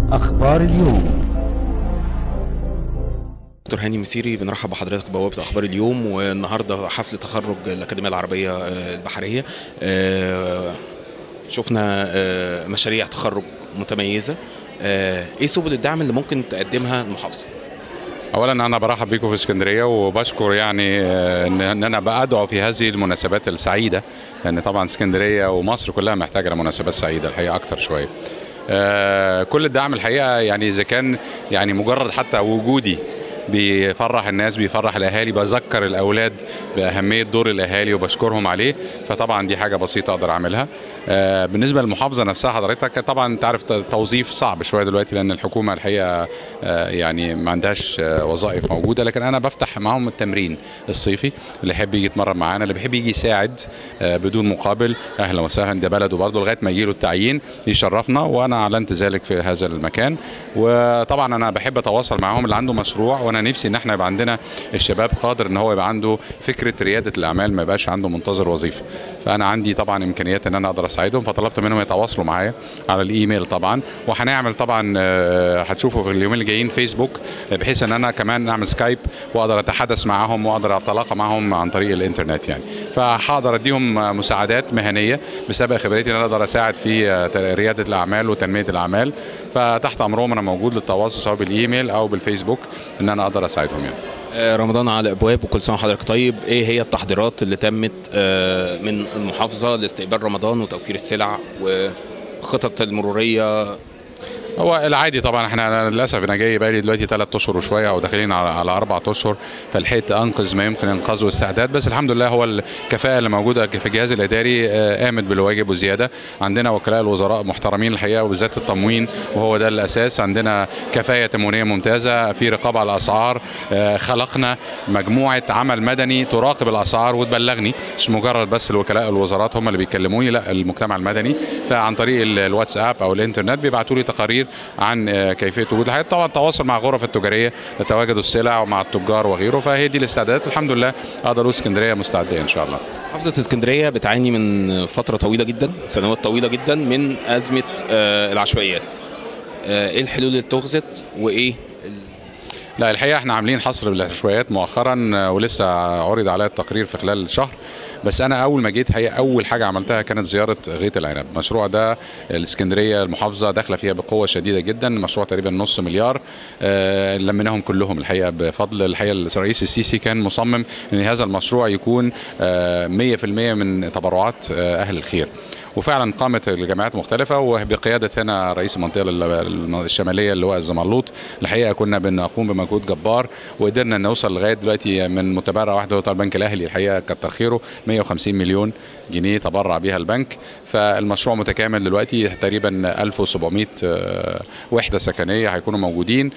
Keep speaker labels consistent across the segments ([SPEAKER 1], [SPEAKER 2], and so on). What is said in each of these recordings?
[SPEAKER 1] أخبار اليوم
[SPEAKER 2] دكتور هاني مسيري بنرحب بحضرتك بوابة أخبار اليوم والنهاردة حفل تخرج الأكاديمية العربية آه، البحرية آه، شفنا آه، مشاريع تخرج متميزة آه، إيه سبل الدعم اللي ممكن تقدمها المحافظة؟
[SPEAKER 3] اولا انا برحب بيكم في اسكندريه وبشكر يعني آه، ان إن انا بادعو في هذه المناسبات السعيده لان طبعا اسكندريه ومصر كلها محتاجه لمناسبات سعيده الحقيقه اكتر شويه آه، كل الدعم الحقيقه يعني اذا كان يعني مجرد حتى وجودي بيفرح الناس بيفرح الاهالي بذكر الاولاد باهميه دور الاهالي وبشكرهم عليه فطبعا دي حاجه بسيطه اقدر اعملها آه، بالنسبه للمحافظه نفسها حضرتك طبعا انت عارف توظيف صعب شويه دلوقتي لان الحكومه الحقيقه آه، يعني ما عندهاش آه، وظائف موجوده لكن انا بفتح معاهم التمرين الصيفي اللي يحب يجي يتمرن معانا اللي بيحب يجي يساعد آه، بدون مقابل اهلا وسهلا ده بلده برضه لغايه ما يجي له التعيين يشرفنا وانا اعلنت ذلك في هذا المكان وطبعا انا بحب اتواصل معاهم اللي عنده مشروع وانا نفسي ان احنا يبقى عندنا الشباب قادر ان هو يبقى عنده فكره رياده الاعمال ما يبقاش عنده منتظر وظيفه فانا عندي طبعا امكانيات ان انا اقدر اساعدهم فطلبت منهم يتواصلوا معايا على الايميل طبعا وهنعمل طبعا آه، هتشوفوا في اليومين اللي جايين فيسبوك بحيث ان انا كمان نعمل سكايب واقدر اتحدث معاهم واقدر اتلاقى معاهم عن طريق الانترنت يعني فهقدر اديهم آه، مساعدات مهنيه بسبب خبرتي ان انا اقدر اساعد في آه، رياده الاعمال وتنميه الاعمال فتحت امرهم انا موجود للتواصل سواء بالايميل او بالفيسبوك ان انا اقدر اساعدهم يعني
[SPEAKER 2] آه، رمضان على الابواب وكل سنه وحضرتك طيب ايه هي التحضيرات اللي تمت آه، من المحافظه لاستقبال رمضان وتوفير السلع وخطط المروريه
[SPEAKER 3] هو العادي طبعا احنا أنا للاسف انا جاي بقالي دلوقتي ثلاث اشهر وشويه او داخلين على, على اربع اشهر فلحقت انقذ ما يمكن انقاذه واستعداد بس الحمد لله هو الكفاءه اللي موجوده في الجهاز الاداري آه، قامت بالواجب وزياده عندنا وكلاء الوزراء محترمين الحقيقه وبالذات التموين وهو ده الاساس عندنا كفايه تموينيه ممتازه في رقابه على الاسعار آه، خلقنا مجموعه عمل مدني تراقب الاسعار وتبلغني مش مجرد بس الوكلاء الوزارات هم اللي بيكلموني لا المجتمع المدني فعن طريق ال- الواتساب او الانترنت بيبعتوا لي تقارير عن آه، كيفيه وجود الحاجات طبعا تواصل مع غرف التجاريه لتواجد السلع ومع التجار وغيره فهي دي الاستعدادات الحمد لله اقدر اقول اسكندريه مستعده ان شاء الله
[SPEAKER 2] محافظة اسكندرية بتعاني من فترة طويلة جدا سنوات طويلة جدا من أزمة آه، العشوائيات آه، ايه الحلول اللي اتخذت وايه
[SPEAKER 3] لا الحقيقه احنا عاملين حصر بالعشوائيات مؤخرا آه، ولسه عرض عليا التقرير في خلال شهر بس انا اول ما جيت هي اول حاجه عملتها كانت زياره غيط العنب المشروع ده الاسكندريه المحافظه داخله فيها بقوه شديده جدا مشروع تقريبا نص مليار آه، لميناهم كلهم الحقيقه بفضل الحقيقه الرئيس السيسي كان مصمم ان هذا المشروع يكون آه، 100% من تبرعات آه، اهل الخير وفعلا قامت الجامعات مختلفة وبقيادة هنا رئيس المنطقة ال- الشمالية اللي هو الزمرلوط الحقيقة كنا بنقوم بمجهود جبار وقدرنا نوصل لغاية دلوقتي من متبرع واحدة هو البنك الأهلي الحقيقة كتر خيره 150 مليون جنيه تبرع بها البنك فالمشروع متكامل دلوقتي تقريبا 1700 آه، وحدة سكنية هيكونوا موجودين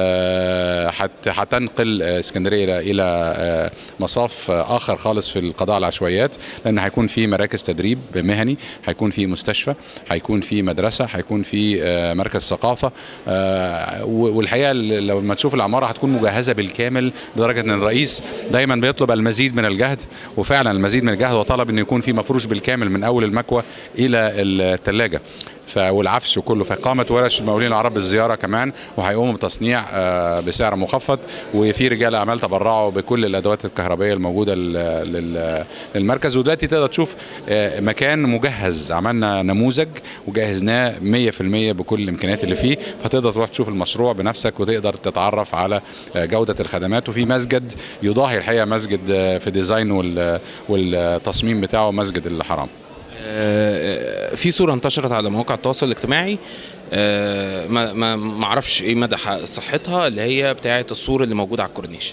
[SPEAKER 3] آه، هت- هتنقل آه، اسكندرية إلى- إلى آه، مصاف آه، آخر خالص في القضاء على العشوائيات لأن هيكون في مراكز تدريب مهني هيكون في مستشفى هيكون في مدرسة هيكون في آه، مركز ثقافة آه، و- والحقيقة ال- لما تشوف العمارة هتكون مجهزة بالكامل لدرجة أن الرئيس دايما بيطلب المزيد من الجهد وفعلا المزيد من الجهد وطلب أن يكون في مفروش بالكامل من أول المكوى إلى الثلاجة ف- والعفش وكله فقامت ورش المقاولين العرب بالزياره كمان وهيقوموا بتصنيع آه، بسعر مخفض وفي رجال اعمال تبرعوا بكل الادوات الكهربائيه الموجوده لل- لل- للمركز ودلوقتي تقدر تشوف آه، مكان مجهز عملنا نموذج وجهزناه 100% بكل الامكانيات اللي فيه فتقدر تروح تشوف المشروع بنفسك وتقدر تتعرف على آه، جوده الخدمات وفي مسجد يضاهي الحقيقه مسجد آه، في ديزاين وال- والتصميم بتاعه مسجد الحرام
[SPEAKER 2] آه، في صورة انتشرت على مواقع التواصل الاجتماعي آه، ما ما ما اعرفش ايه مدى ح- صحتها اللي هي بتاعه السور اللي موجودة على الكورنيش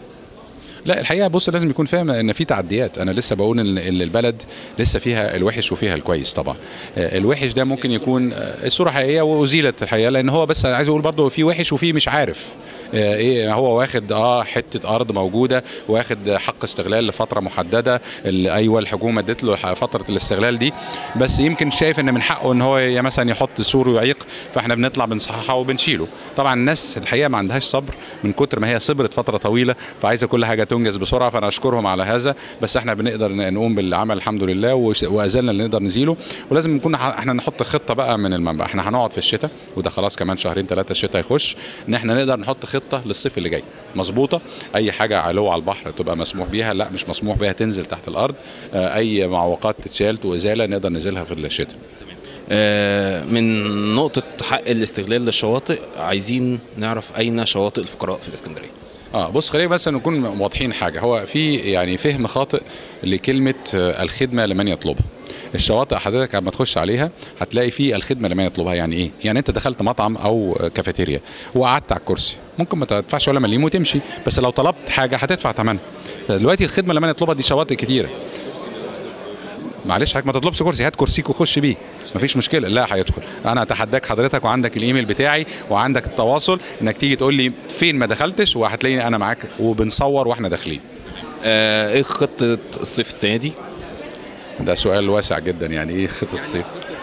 [SPEAKER 3] لا الحقيقه بص لازم يكون فاهم ان في تعديات انا لسه بقول ان إن البلد لسه فيها الوحش وفيها الكويس طبعا آه، الوحش ده ممكن يكون آه، الصوره حقيقيه وازيلت الحقيقه لان هو بس أنا عايز اقول برضه في وحش وفي مش عارف آه، ايه هو واخد اه حته ارض موجوده واخد حق استغلال لفتره محدده اللي ايوه الحكومه ادت له ح- فتره الاستغلال دي بس يمكن شايف ان من حقه ان هو ي- مثلا يحط سور ويعيق فاحنا بنطلع بنصححها وبنشيله طبعا الناس الحقيقه ما عندهاش صبر من كتر ما هي صبرت فتره طويله فعايزه كل حاجه تنجز بسرعه فانا اشكرهم على هذا بس احنا بنقدر ن- نقوم بالعمل الحمد لله وش- وازلنا اللي نقدر نزيله ولازم نكون ح- احنا نحط خطه بقى من المنبع احنا هنقعد في الشتاء وده خلاص كمان شهرين ثلاثه الشتاء يخش ان احنا نقدر نحط خطه للصيف اللي جاي مظبوطه اي حاجه علو على البحر تبقى مسموح بيها لا مش مسموح بيها تنزل تحت الارض آه، اي معوقات تتشال وازاله نقدر ننزلها في الشتاء
[SPEAKER 2] آه، من نقطة حق الاستغلال للشواطئ عايزين نعرف أين شواطئ الفقراء في الإسكندرية
[SPEAKER 3] اه بص خلينا بس نكون واضحين حاجه هو في يعني فهم خاطئ لكلمه آه، الخدمه لمن يطلبها الشواطئ حضرتك لما تخش عليها هتلاقي في الخدمه لمن يطلبها يعني ايه يعني انت دخلت مطعم او آه، كافيتيريا وقعدت على الكرسي ممكن ما تدفعش ولا مليم وتمشي بس لو طلبت حاجه هتدفع ثمنها دلوقتي الخدمه لمن يطلبها دي شواطئ كتيره معلش حضرتك ما تطلبش كرسي هات كرسيك وخش بيه مفيش مشكله لا هيدخل انا اتحداك حضرتك وعندك الايميل بتاعي وعندك التواصل انك تيجي تقول لي فين ما دخلتش وهتلاقيني انا معاك وبنصور واحنا داخلين
[SPEAKER 2] آه، إيه خطة الصيف السنة دي؟
[SPEAKER 3] ده سؤال واسع جدا يعني ايه خطه الصيف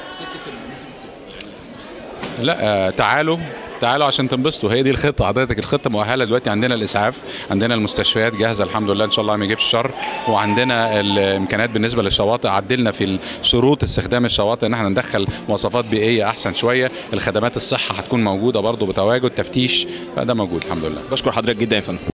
[SPEAKER 3] لا آه تعالوا تعالوا عشان تنبسطوا هي دي الخطه حضرتك الخطه مؤهله دلوقتي عندنا الاسعاف عندنا المستشفيات جاهزه الحمد لله ان شاء الله ما يجيبش شر وعندنا الامكانيات بالنسبه للشواطئ عدلنا في شروط استخدام الشواطئ ان احنا ندخل مواصفات بيئيه احسن شويه الخدمات الصحه هتكون موجوده برضو بتواجد تفتيش فده موجود الحمد لله
[SPEAKER 2] بشكر حضرتك جدا يا فندم